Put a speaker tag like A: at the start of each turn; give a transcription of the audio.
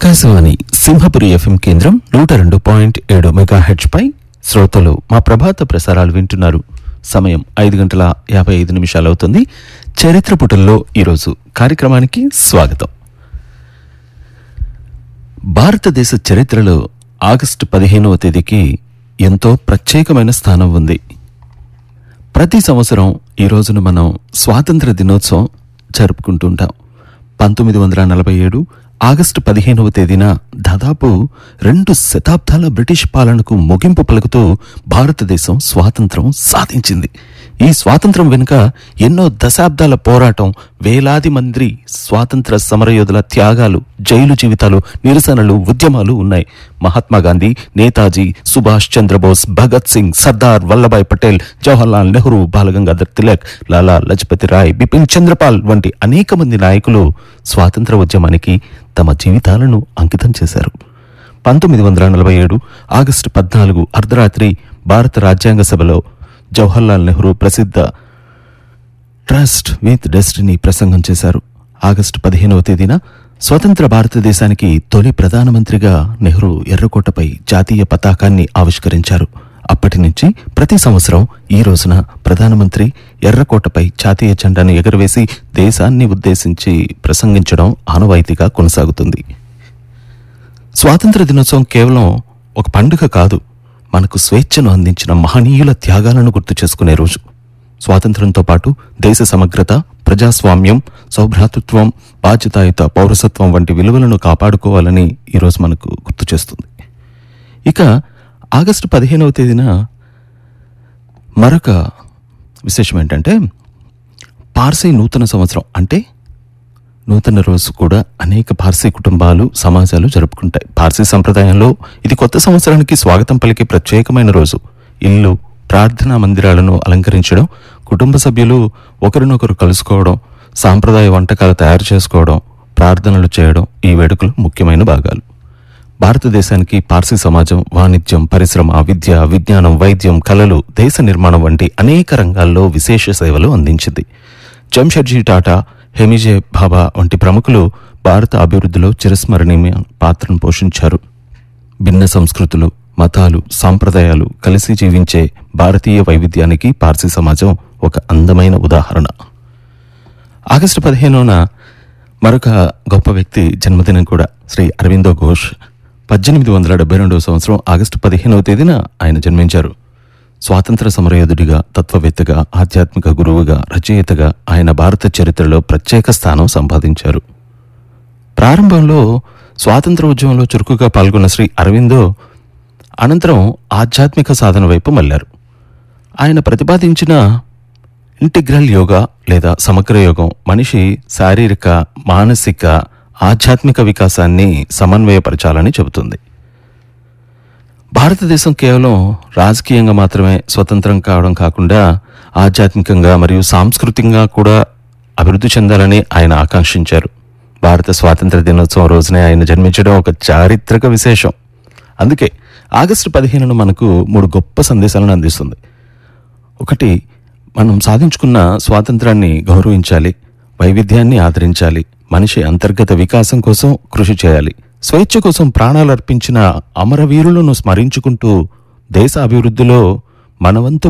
A: Akashvani Simhapuri FM కేంద్రం నూట రెండు పాయింట్ ఏడు మెగాహెచ్ పై శ్రోతలు మా ప్రభాత ప్రసారాలు వింటున్నారు సమయం ఐదు గంటల యాభై ఐదు నిమిషాలు అవుతుంది చరిత్ర పుటల్లో ఈరోజు కార్యక్రమానికి స్వాగతం భారతదేశ చరిత్రలో ఆగస్టు పదిహేనవ తేదీకి ఎంతో ప్రత్యేకమైన స్థానం ఉంది ప్రతి సంవత్సరం ఈ రోజున మనం స్వాతంత్ర దినోత్సవం జరుపుకుంటుంటాం పంతొమ్మిది వందల నలభై ఏడు ఆగస్టు పదిహేనవ తేదీన దాదాపు రెండు శతాబ్దాల బ్రిటిష్ పాలనకు ముగింపు పలుకుతూ భారతదేశం స్వాతంత్రం సాధించింది ఈ స్వాతంత్రం వెనుక ఎన్నో దశాబ్దాల పోరాటం వేలాది మంది స్వాతంత్ర సమరయోధుల త్యాగాలు జైలు జీవితాలు నిరసనలు ఉద్యమాలు ఉన్నాయి మహాత్మా గాంధీ నేతాజీ సుభాష్ చంద్రబోస్ భగత్ సింగ్ సర్దార్ వల్లభాయ్ పటేల్ జవహర్లాల్ నెహ్రూ బాలగంగాధర్ తిలక్ లాలా లజపతి రాయ్ బిపిన్ చంద్రపాల్ వంటి అనేక మంది నాయకులు స్వాతంత్ర ఉద్యమానికి తమ జీవితాలను అంకితం చేశారు పంతొమ్మిది వందల నలభై ఏడు ఆగస్టు పద్నాలుగు అర్ధరాత్రి భారత రాజ్యాంగ సభలో జవహర్లాల్ నెహ్రూ ప్రసిద్ధ ట్రస్ట్ విత్ డెస్టినీ ప్రసంగం చేశారు ఆగస్టు పదిహేనవ తేదీన స్వతంత్ర భారతదేశానికి తొలి ప్రధానమంత్రిగా నెహ్రూ ఎర్రకోటపై జాతీయ పతాకాన్ని ఆవిష్కరించారు అప్పటి నుంచి ప్రతి సంవత్సరం ఈ రోజున ప్రధానమంత్రి ఎర్రకోటపై జాతీయ జెండాను ఎగురవేసి దేశాన్ని ఉద్దేశించి ప్రసంగించడం ఆనవాయితీగా కొనసాగుతుంది స్వాతంత్ర దినోత్సవం కేవలం ఒక పండుగ కాదు మనకు స్వేచ్ఛను అందించిన మహనీయుల త్యాగాలను గుర్తు చేసుకునే రోజు స్వాతంత్రంతో పాటు దేశ సమగ్రత ప్రజాస్వామ్యం సౌభ్రాతృత్వం బాధ్యతాయుత పౌరసత్వం వంటి విలువలను కాపాడుకోవాలని ఈరోజు మనకు గుర్తు చేస్తుంది ఇక ఆగస్టు పదిహేనవ తేదీన మరొక విశేషం ఏంటంటే పార్సీ నూతన సంవత్సరం అంటే నూతన రోజు కూడా అనేక పార్సీ కుటుంబాలు సమాజాలు జరుపుకుంటాయి పార్సీ సంప్రదాయంలో ఇది కొత్త సంవత్సరానికి స్వాగతం పలికే ప్రత్యేకమైన రోజు ఇల్లు ప్రార్థనా మందిరాలను అలంకరించడం కుటుంబ సభ్యులు ఒకరినొకరు కలుసుకోవడం సాంప్రదాయ వంటకాలు తయారు చేసుకోవడం ప్రార్థనలు చేయడం ఈ వేడుకలు ముఖ్యమైన భాగాలు భారతదేశానికి పార్సీ సమాజం వాణిజ్యం పరిశ్రమ విద్య విజ్ఞానం వైద్యం కళలు దేశ నిర్మాణం వంటి అనేక రంగాల్లో విశేష సేవలు అందించింది జంషెడ్జీ టాటా హెమిజే భాబా వంటి ప్రముఖులు భారత అభివృద్ధిలో చిరస్మరణీయ పాత్రను పోషించారు భిన్న సంస్కృతులు మతాలు సాంప్రదాయాలు కలిసి జీవించే భారతీయ వైవిధ్యానికి పార్సీ సమాజం ఒక అందమైన ఉదాహరణ ఆగస్టు పదిహేనున మరొక గొప్ప వ్యక్తి జన్మదినం కూడా శ్రీ అరవిందో ఘోష్ పద్దెనిమిది వందల డెబ్బై రెండవ సంవత్సరం ఆగస్టు పదిహేనవ తేదీన ఆయన జన్మించారు స్వాతంత్ర సమరయోధుడిగా తత్వవేత్తగా ఆధ్యాత్మిక గురువుగా రచయితగా ఆయన భారత చరిత్రలో ప్రత్యేక స్థానం సంపాదించారు ప్రారంభంలో స్వాతంత్ర ఉద్యమంలో చురుకుగా పాల్గొన్న శ్రీ అరవిందో అనంతరం ఆధ్యాత్మిక సాధన వైపు మళ్లారు ఆయన ప్రతిపాదించిన ఇంటిగ్రల్ యోగా లేదా సమగ్ర యోగం మనిషి శారీరక మానసిక ఆధ్యాత్మిక వికాసాన్ని సమన్వయపరచాలని చెబుతుంది భారతదేశం కేవలం రాజకీయంగా మాత్రమే స్వతంత్రం కావడం కాకుండా ఆధ్యాత్మికంగా మరియు సాంస్కృతికంగా కూడా అభివృద్ధి చెందాలని ఆయన ఆకాంక్షించారు భారత స్వాతంత్ర దినోత్సవం రోజునే ఆయన జన్మించడం ఒక చారిత్రక విశేషం అందుకే ఆగస్టు పదిహేనున మనకు మూడు గొప్ప సందేశాలను అందిస్తుంది ఒకటి మనం సాధించుకున్న స్వాతంత్రాన్ని గౌరవించాలి వైవిధ్యాన్ని ఆదరించాలి మనిషి అంతర్గత వికాసం కోసం కృషి చేయాలి స్వేచ్ఛ కోసం ప్రాణాలు అర్పించిన అమరవీరులను స్మరించుకుంటూ దేశ అభివృద్ధిలో మనవంతు